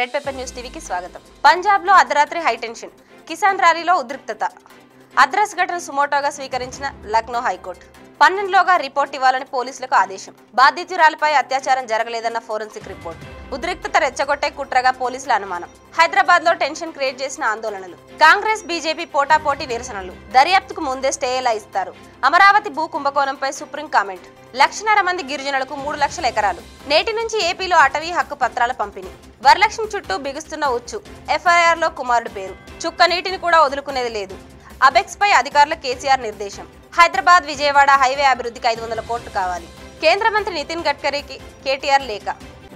red paper news టీవీకి స్వాగతం పంజాబ్ లో అర్ధరాత్రి హైటెన్షన్ కిసాన్ ర్యాలీలో ఉద్రిక్తత అద్రస్ ఘటన సుమోటోగా స్వీకరించిన లక్నో హైకోర్టు పన్నెండులోగా రిపోర్ట్ ఇవ్వాలని పోలీసులకు ఆదేశం బాధితురాలిపై అత్యాచారం జరగలేదన్న ఫోరెన్సిక్ రిపోర్ట్ ఉద్రిక్తత రెచ్చగొట్టే కుట్రగా పోలీసుల అనుమానం హైదరాబాద్ లో టెన్షన్ క్రియేట్ చేసిన ఆందోళనలు కాంగ్రెస్ బీజేపీ పోటాపోటీ నిరసనలు దర్యాప్తుకు ముందే స్టే ఎలా ఇస్తారు అమరావతి భూ కుంభకోణంపై సుప్రీం కామెంట్ లక్షన్నర మంది గిరిజనులకు మూడు లక్షల ఎకరాలు నేటి నుంచి ఏపీలో అటవీ హక్కు పత్రాల పంపిణీ వరలక్ష్మి చుట్టూ బిగుస్తున్న ఉచ్చు ఎఫ్ఐఆర్ లో కుమారుడు పేరు చుక్క నీటిని కూడా వదులుకునేది లేదు అబెక్స్ పై అధికారుల కేసీఆర్ నిర్దేశం హైదరాబాద్ విజయవాడ హైవే అభివృద్ధికి ఐదు వందల కోట్లు కావాలి కేంద్ర మంత్రి నితిన్ గడ్కరీకి కేటీఆర్ లేఖ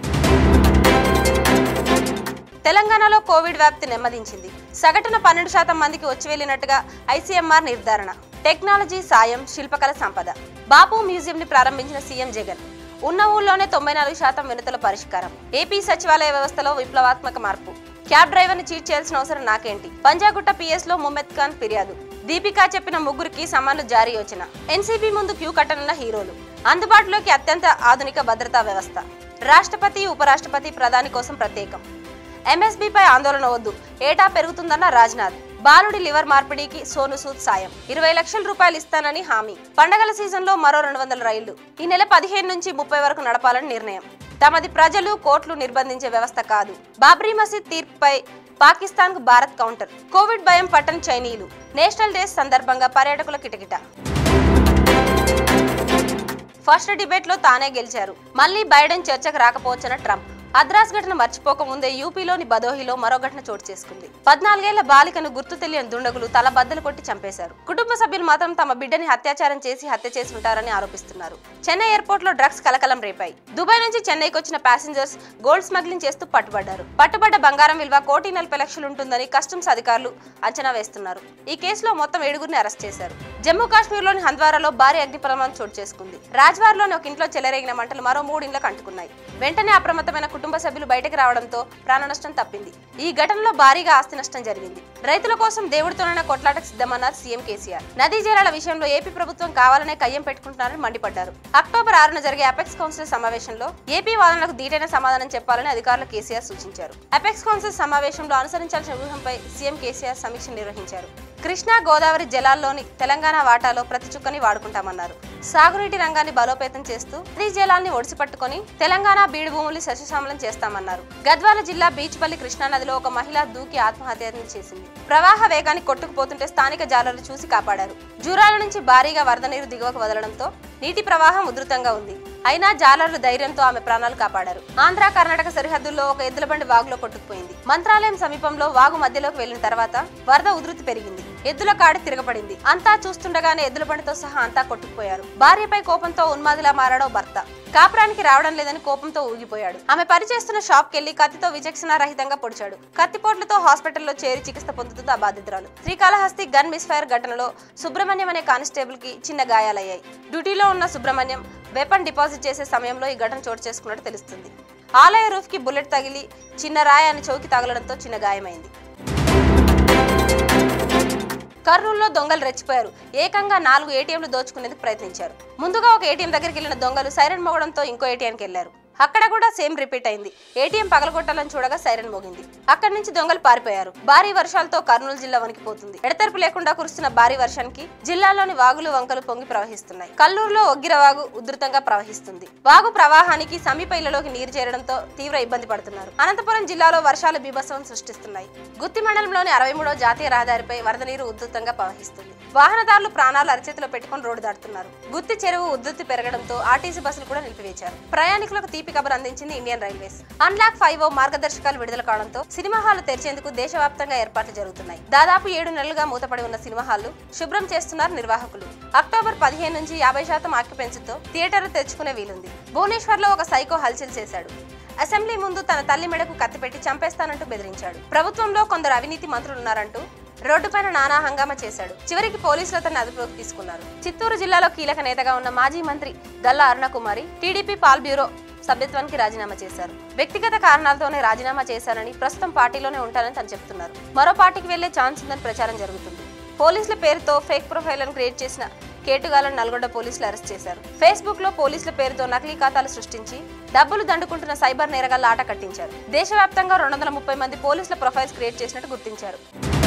తెలంగాణలో కోవిడ్ వ్యాప్తి నెమ్మదించింది సగటున పన్నెండు శాతం మందికి వచ్చి వెళ్లినట్టుగా ఐసీఎంఆర్ నిర్ధారణ టెక్నాలజీ సాయం శిల్పకళ సంపద బాపు మ్యూజియం ని ప్రారంభించిన సీఎం జగన్ ఉన్న ఊళ్ళోనే తొంభై నాలుగు శాతం వినతుల పరిష్కారం ఏపీ సచివాలయ వ్యవస్థలో విప్లవాత్మక మార్పు క్యాబ్ డ్రైవర్ ని చీట్ చేయాల్సిన అవసరం నాకేంటి పంజాగుట్ట పిఎస్ లో ముమ్మెద్ ఖాన్ ఫిర్యాదు దీపికా చెప్పిన ముగ్గురికి సమాన్లు జారీ యోచన ఎన్సీబీ ముందు క్యూ కట్టనున్న హీరోలు అందుబాటులోకి అత్యంత ఆధునిక భద్రతా వ్యవస్థ రాష్ట్రపతి ఉపరాష్ట్రపతి ప్రధాని కోసం ప్రత్యేకం ఎంఎస్బీపై ఆందోళన వద్దు ఏటా పెరుగుతుందన్న రాజ్నాథ్ బాలుడి లివర్ మార్పిడికి సోను సూద్ సాయం ఇరవై లక్షల రూపాయలు ఇస్తానని హామీ పండగల సీజన్లో మరో రెండు వందల రైళ్లు ఈ నెల పదిహేను నుంచి ముప్పై వరకు నడపాలని నిర్ణయం తమది ప్రజలు కోర్టులు నిర్బంధించే వ్యవస్థ కాదు బాబ్రీ మసీద్ తీర్పుపై పాకిస్తాన్ కు భారత్ కౌంటర్ కోవిడ్ భయం పట్టని చైనీయులు నేషనల్ డే సందర్భంగా పర్యాటకుల కిటకిట ఫస్ట్ డిబేట్ లో తానే గెలిచారు మళ్ళీ బైడెన్ చర్చకు రాకపోవచ్చన్న ట్రంప్ అద్రాస్ ఘటన మర్చిపోక ముందే యూపీలోని బదోహిలో మరో ఘటన చోటు చేసుకుంది పద్నాలుగేళ్ల బాలికను గుర్తు తెలియని దుండగులు తల బద్దలు కొట్టి చంపేశారు కుటుంబ సభ్యులు మాత్రం తమ బిడ్డని అత్యాచారం చేసి హత్య చేసి ఉంటారని ఆరోపిస్తున్నారు చెన్నై ఎయిర్పోర్ట్ లో డ్రగ్స్ కలకలం రేపాయి దుబాయ్ నుంచి చెన్నైకి వచ్చిన ప్యాసింజర్స్ గోల్డ్ స్మగ్లింగ్ చేస్తూ పట్టుబడ్డారు పట్టుబడ్డ బంగారం విలువ కోటి నలభై లక్షలు ఉంటుందని కస్టమ్స్ అధికారులు అంచనా వేస్తున్నారు ఈ కేసులో మొత్తం ఏడుగురిని అరెస్ట్ చేశారు జమ్మూ కాశ్మీర్ లోని హంద్వారాలో భారీ అగ్ని ప్రమాదం చోటు చేసుకుంది రాజ్వార్లోని ఒక ఇంట్లో చెలరేగిన మంటలు మరో మూడు ఇండ్లకు అంటుకున్నాయి వెంటనే అప్రమత్తమైన కుటుంబ సభ్యులు బయటకు రావడంతో ప్రాణ నష్టం తప్పింది ఈ ఘటనలో భారీగా ఆస్తి నష్టం జరిగింది రైతుల కోసం దేవుడితోనైనా కొట్లాటకు సిద్ధమన్నారు సీఎం కేసీఆర్ నదీ జలాల విషయంలో ఏపీ ప్రభుత్వం కావాలనే కయ్యం పెట్టుకుంటున్నారని మండిపడ్డారు అక్టోబర్ ఆరున జరిగే అపెక్స్ కౌన్సిల్ సమావేశంలో ఏపీ వాదనలకు ధీటైన సమాధానం చెప్పాలని అధికారులు కేసీఆర్ సూచించారు అపెక్స్ కౌన్సిల్ సమావేశంలో అనుసరించాల్సిన వ్యూహంపై సీఎం కేసీఆర్ సమీక్ష నిర్వహించారు కృష్ణా గోదావరి జలాల్లోని తెలంగాణ వాటాలో ప్రతి చుక్కని వాడుకుంటామన్నారు సాగునీటి రంగాన్ని బలోపేతం చేస్తూ నదీ జలాల్ని ఒడిసిపట్టుకొని తెలంగాణ బీడు భూముల్ని సస్యశ్యామలం చేస్తామన్నారు గద్వాల జిల్లా బీచ్పల్లి కృష్ణా నదిలో ఒక మహిళ దూకి ఆత్మహత్య చేసింది ప్రవాహ వేగాన్ని కొట్టుకుపోతుంటే స్థానిక జాలర్లు చూసి కాపాడారు జూరాల నుంచి భారీగా వరద నీరు దిగువకు వదలడంతో నీటి ప్రవాహం ఉధృతంగా ఉంది అయినా జాలర్లు ధైర్యంతో ఆమె ప్రాణాలు కాపాడారు ఆంధ్ర కర్ణాటక సరిహద్దుల్లో ఒక ఎద్దుల బండి వాగులో కొట్టుకుపోయింది మంత్రాలయం సమీపంలో వాగు మధ్యలోకి వెళ్లిన తర్వాత వరద ఉధృతి పెరిగింది ఎద్దుల కాడి తిరగబడింది అంతా చూస్తుండగానే ఎద్దుల బండితో సహా అంతా కొట్టుకుపోయారు భార్యపై కోపంతో ఉన్మాదిలా మారాడో భర్త కాపురానికి రావడం లేదని కోపంతో ఊగిపోయాడు ఆమె పనిచేస్తున్న షాప్ కెళ్లి కత్తితో విచక్షణ రహితంగా పొడిచాడు కత్తిపోట్లతో హాస్పిటల్లో చేరి చికిత్స పొందుతుంది ఆ బాధితురాలు శ్రీకాళహస్తి గన్ మిస్ఫైర్ ఘటనలో సుబ్రహ్మణ్యం అనే కానిస్టేబుల్ కి చిన్న గాయాలయ్యాయి డ్యూటీలో ఉన్న సుబ్రహ్మణ్యం వెపన్ డిపాజిట్ చేసే సమయంలో ఈ ఘటన చోటు చేసుకున్నట్టు తెలుస్తుంది ఆలయ రూఫ్ కి బుల్లెట్ తగిలి చిన్న రాయి అని చౌకి తగలడంతో చిన్న గాయమైంది కర్నూలులో దొంగలు రెచ్చిపోయారు ఏకంగా నాలుగు ఏటీఎంలు దోచుకునేందుకు ప్రయత్నించారు ముందుగా ఒక ఏటీఎం దగ్గరికి వెళ్లిన దొంగలు సైరన్ మోగడంతో ఇంకో ఏటీఎంకి వెళ్లారు అక్కడ కూడా సేమ్ రిపీట్ అయింది ఏటీఎం పగలగొట్టాలని చూడగా సైరన్ మోగింది అక్కడి నుంచి దొంగలు పారిపోయారు భారీ వర్షాలతో కర్నూలు జిల్లా వణికిపోతుంది ఎడతెరపు లేకుండా కురుస్తున్న భారీ వర్షానికి జిల్లాలోని వాగులు వంకలు పొంగి ప్రవహిస్తున్నాయి కల్లూరులో ఒగ్గిర వాగు ఉధృతంగా ప్రవహిస్తుంది వాగు ప్రవాహానికి సమీప ఇళ్లలోకి నీరు చేరడంతో తీవ్ర ఇబ్బంది పడుతున్నారు అనంతపురం జిల్లాలో వర్షాలు బీభత్సవం సృష్టిస్తున్నాయి గుత్తి మండలంలోని అరవై మూడో జాతీయ రహదారిపై వరద నీరు ఉధృతంగా ప్రవహిస్తుంది వాహనదారులు ప్రాణాలు అరచేతిలో పెట్టుకుని రోడ్డు దాటుతున్నారు గుత్తి చెరువు ఉధృతి పెరగడంతో ఆర్టీసీ బస్సులు కూడా నిలిపివేశారు ప్రయాణికులకు తీపి కబర్ అందించింది Indian railways unlock five O మార్గదర్శకాలు విడుదల కావడంతో సినిమా హాలు తెరిచేందుకు దేశవ్యాప్తంగా ఏర్పాట్లు జరుగుతున్నాయి దాదాపు ఏడు నెలలుగా మూతపడి ఉన్న సినిమా హాలు శుభ్రం చేస్తున్నారు నిర్వాహకులు అక్టోబర్ పదిహేను నుంచి యాభై శాతం ఆక్యుపెన్సీతో థియేటర్లు తెచ్చుకునే వీలుంది భువనేశ్వర్ లో ఒక సైకో హల్చల్ చేశాడు అసెంబ్లీ ముందు తన తల్లి మెడకు కత్తిపెట్టి చంపేస్తానంటూ బెదిరించాడు ప్రభుత్వంలో కొందరు అవినీతి మంత్రులున్నారంటూ రోడ్డుపైన నానా హంగామా చేశాడు చివరికి పోలీసులు అతన్ని అదుపులోకి తీసుకున్నారు చిత్తూరు జిల్లాలో కీలక నేతగా ఉన్న మాజీ మంత్రి గల్లా అరుణకుమారి టీడీపీ పాల్ బ్యూరో సభ్యత్వానికి రాజీనామా చేశారు వ్యక్తిగత కారణాలతోనే రాజీనామా చేశారని ప్రస్తుతం పార్టీలోనే ఉంటారని తను చెప్తున్నారు మరో పార్టీకి వెళ్లే ఛాన్స్ ఉందని ప్రచారం జరుగుతుంది పోలీసుల పేరుతో ఫేక్ ప్రొఫైల్లను క్రియేట్ చేసిన కేటుగాలను నల్గొండ పోలీసులు అరెస్ట్ చేశారు ఫేస్బుక్ లో పోలీసుల పేరుతో నకిలీ ఖాతాలు సృష్టించి డబ్బులు దండుకుంటున్న సైబర్ నేరగాళ్ల ఆట కట్టించారు దేశవ్యాప్తంగా రెండు వందల ముప్పై మంది పోలీసుల ప్రొఫైల్స్ క్రియేట్ చేసినట్టు గుర్తించారు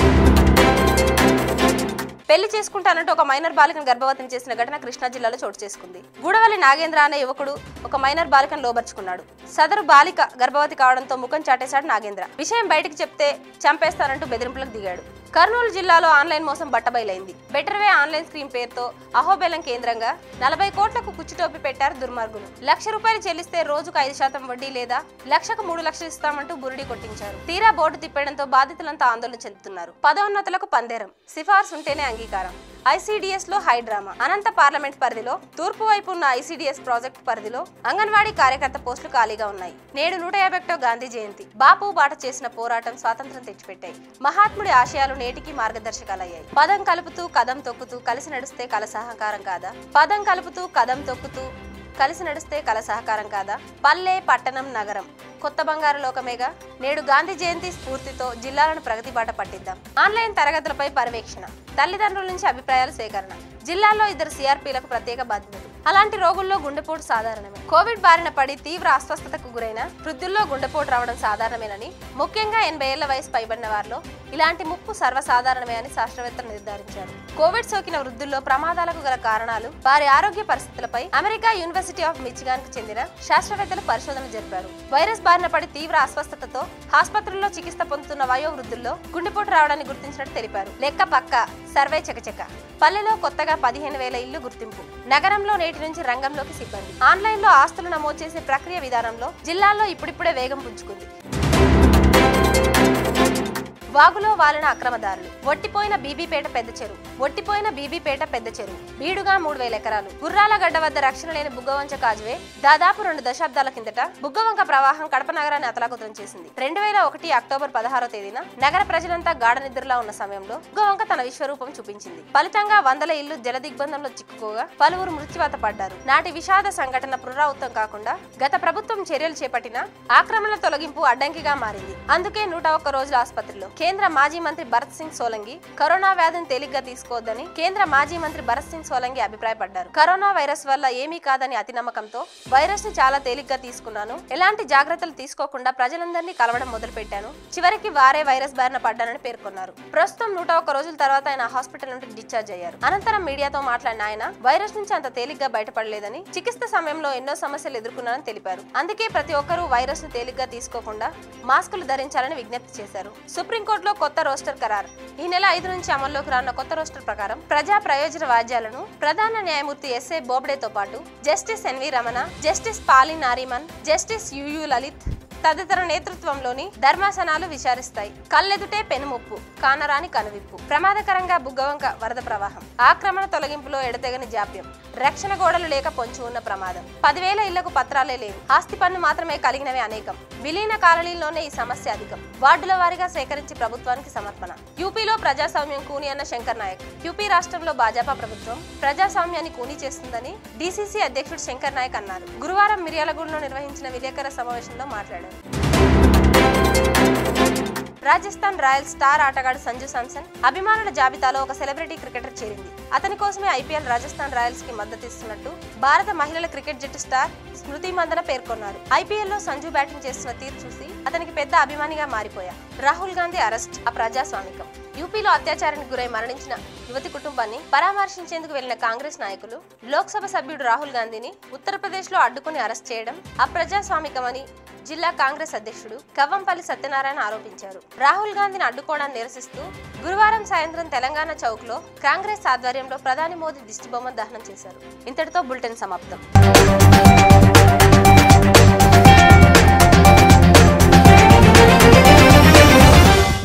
పెళ్లి చేసుకుంటానంటూ ఒక మైనర్ బాలికను గర్భవతిని చేసిన ఘటన కృష్ణా జిల్లాలో చోటు చేసుకుంది గూడవల్లి నాగేంద్ర అనే యువకుడు ఒక మైనర్ బాలికను లోబర్చుకున్నాడు సదరు బాలిక గర్భవతి కావడంతో ముఖం చాటేశాడు నాగేంద్ర విషయం బయటికి చెప్తే చంపేస్తానంటూ బెదిరింపులకు దిగాడు కర్నూలు జిల్లాలో ఆన్లైన్ మోసం బట్టబయలైంది బెటర్ వే ఆన్లైన్ స్క్రీమ్ పేరుతో అహోబెలం కేంద్రంగా నలభై కోట్లకు కుచ్చుటోపి పెట్టారు దుర్మార్గులు లక్ష రూపాయలు చెల్లిస్తే రోజుకు ఐదు శాతం వడ్డీ లేదా లక్షకు మూడు లక్షలు ఇస్తామంటూ బురుడి కొట్టించారు తీరా బోర్డు తిప్పడంతో బాధితులంతా ఆందోళన చెందుతున్నారు పదోన్నతులకు పందేరం సిఫార్సు ఉంటేనే అంగీకారం ఐసీడీఎస్ లో హై డ్రామా అనంత పార్లమెంట్ పరిధిలో తూర్పు వైపు ఉన్న ఐసీడీఎస్ ప్రాజెక్టు పరిధిలో అంగన్వాడీ కార్యకర్త పోస్టులు ఖాళీగా ఉన్నాయి నేడు నూట యాభై ఒకటో గాంధీ జయంతి బాపు బాట చేసిన పోరాటం స్వాతంత్రం తెచ్చిపెట్టాయి మహాత్ముడి ఆశయాలు నేటికి మార్గదర్శకాలయ్యాయి పదం కలుపుతూ కదం తొక్కుతూ కలిసి నడిస్తే కల సహకారం కాదా పదం కలుపుతూ కదం తొక్కుతూ కలిసి నడిస్తే కల సహకారం కాదా పల్లె పట్టణం నగరం కొత్త బంగారు లోకమేగా నేడు గాంధీ జయంతి స్ఫూర్తితో జిల్లాలను ప్రగతి బాట పట్టిద్దాం ఆన్లైన్ తరగతులపై పర్యవేక్షణ తల్లిదండ్రుల నుంచి అభిప్రాయాల సేకరణ జిల్లాలో ఇద్దరు సిఆర్పీలకు ప్రత్యేక బాధ్యతలు అలాంటి రోగుల్లో గుండెపోటు సాధారణమే కోవిడ్ బారిన పడి తీవ్ర అస్వస్థతకు గురైన వృద్ధుల్లో గుండెపోటు రావడం సాధారణమేనని ముఖ్యంగా ఎనభై ఏళ్ల వయసు పైబడిన వారిలో ఇలాంటి ముప్పు సర్వసాధారణమే అని శాస్త్రవేత్తలు నిర్ధారించారు కోవిడ్ సోకిన వృద్ధుల్లో ప్రమాదాలకు గల కారణాలు వారి ఆరోగ్య పరిస్థితులపై అమెరికా యూనివర్సిటీ ఆఫ్ మిచిగాన్ కు చెందిన శాస్త్రవేత్తలు పరిశోధన జరిపారు వైరస్ బారిన పడి తీవ్ర అస్వస్థతతో ఆసుపత్రుల్లో చికిత్స పొందుతున్న వయో వృద్ధుల్లో గుండెపోటు రావడాన్ని గుర్తించినట్టు తెలిపారు లెక్క పక్క సర్వే చకచక పల్లెలో కొత్తగా పదిహేను వేల ఇల్లు గుర్తింపు నగరంలో నేటి నుంచి రంగంలోకి సిబ్బంది ఆన్లైన్ లో ఆస్తులు నమోదు చేసే ప్రక్రియ విధానంలో జిల్లాల్లో ఇప్పుడిప్పుడే వేగం పుంజుకుంది వాగులో వాలిన అక్రమదారులు ఒట్టిపోయిన బీబీపేట పెద్ద చెరువు ఒట్టిపోయిన బీబీపేట పెద్ద చెరువు బీడుగా మూడు వేల ఎకరాలు గుర్రాల గడ్డ వద్ద రక్షణ లేని బుగ్గవంచ కాజువే దాదాపు రెండు దశాబ్దాల కిందట బుగ్గవంక ప్రవాహం కడప నగరాన్ని అతలాకుతలం చేసింది రెండు వేల ఒకటి అక్టోబర్ పదహారో తేదీన నగర ప్రజలంతా గాఢ నిద్రలా ఉన్న సమయంలో బుగ్గవంక తన విశ్వరూపం చూపించింది ఫలితంగా వందల ఇల్లు జల దిగ్బంధంలో చిక్కుకోగా పలువురు మృత్యువాత పడ్డారు నాటి విషాద సంఘటన పునరావృతం కాకుండా గత ప్రభుత్వం చర్యలు చేపట్టిన ఆక్రమణల తొలగింపు అడ్డంకిగా మారింది అందుకే నూట ఒక్క రోజుల ఆసుపత్రిలో కేంద్ర మాజీ మంత్రి భరత్ సింగ్ సోలంగి కరోనా వ్యాధిని తేలిగ్గా తీసుకోవద్దని కేంద్ర మాజీ మంత్రి భరత్ సింగ్ సోలంగి అభిప్రాయపడ్డారు కరోనా వైరస్ వల్ల ఏమీ కాదని అతి నమ్మకంతో వైరస్ ని చాలా తేలిగ్గా తీసుకున్నాను ఎలాంటి జాగ్రత్తలు తీసుకోకుండా ప్రజలందరినీ కలవడం మొదలుపెట్టాను చివరికి వారే వైరస్ బారిన పడ్డానని పేర్కొన్నారు ప్రస్తుతం నూట ఒక్క రోజుల తర్వాత ఆయన హాస్పిటల్ నుండి డిశ్చార్జ్ అయ్యారు అనంతరం మీడియాతో మాట్లాడిన ఆయన వైరస్ నుంచి అంత తేలిగ్గా బయటపడలేదని చికిత్స సమయంలో ఎన్నో సమస్యలు ఎదుర్కొన్నానని తెలిపారు అందుకే ప్రతి ఒక్కరూ వైరస్ ను తేలిగ్గా తీసుకోకుండా మాస్కులు ధరించాలని విజ్ఞప్తి చేశారు సుప్రీంకోర్టులో కొత్త రోస్టర్ ఖరారు ఈ నెల ఐదు నుంచి అమల్లోకి రానున్న కొత్త రోస్టర్ ప్రకారం ప్రజా ప్రయోజన వాద్యాలను ప్రధాన న్యాయమూర్తి ఎస్ఏ బోబ్డేతో పాటు జస్టిస్ ఎన్వి రమణ జస్టిస్ పాలి నారిమన్ జస్టిస్ యుయు లలిత్ తదితర నేతృత్వంలోని ధర్మాసనాలు విచారిస్తాయి కళ్ళెదుటే పెనుముప్పు కానరాని కనువిప్పు ప్రమాదకరంగా బుగ్గవంక వరద ప్రవాహం ఆక్రమణ తొలగింపులో ఎడతెగని జాప్యం రక్షణ గోడలు లేక పొంచి ఉన్న ప్రమాదం పదివేల ఇళ్లకు పత్రాలే లేవు ఆస్తి పన్ను మాత్రమే కలిగినవి అనేకం విలీన కాలనీల్లోనే ఈ సమస్య అధికం వార్డుల వారీగా సేకరించి ప్రభుత్వానికి సమర్పణ యూపీలో ప్రజాస్వామ్యం కూని అన్న శంకర్ నాయక్ యూపీ రాష్ట్రంలో భాజపా ప్రభుత్వం ప్రజాస్వామ్యాన్ని కూని చేస్తుందని డీసీసీ అధ్యక్షుడు శంకర్ నాయక్ అన్నారు గురువారం మిర్యాలగూడలో నిర్వహించిన విలేకరుల సమావేశంలో మాట్లాడారు రాజస్థాన్ రాయల్స్ స్టార్ ఆటగాడు సంజు సామ్సన్ అభిమానుల జాబితాలో ఒక సెలబ్రిటీ క్రికెటర్ చేరింది అతని కోసమే ఐపీఎల్ రాజస్థాన్ రాయల్స్ కి మద్దతిస్తున్నట్టు భారత మహిళల క్రికెట్ జట్టు స్టార్ స్మృతి మందన పేర్కొన్నారు ఐపీఎల్ లో సంజు బ్యాటింగ్ చేస్తున్న తీరు చూసి అతనికి పెద్ద అభిమానిగా మారిపోయా రాహుల్ గాంధీ అరెస్ట్ అప్రజాస్వామికం యూపీలో అత్యాచారానికి గురై మరణించిన యువతి కుటుంబాన్ని పరామర్శించేందుకు వెళ్లిన కాంగ్రెస్ నాయకులు లోక్సభ సభ్యుడు రాహుల్ గాంధీని ఉత్తరప్రదేశ్ లో అడ్డుకుని అరెస్ట్ చేయడం అప్రజాస్వామికమని జిల్లా కాంగ్రెస్ అధ్యక్షుడు కవ్వంపల్లి సత్యనారాయణ ఆరోపించారు రాహుల్ గాంధీని అడ్డుకోవడాన్ని నిరసిస్తూ గురువారం సాయంత్రం తెలంగాణ చౌక్ లో కాంగ్రెస్ ఆధ్వర్యంలో ప్రధాని మోదీ దిష్టిబొమ్మ దహనం చేశారు ఇంతటితో బులెటిన్ సమాప్తం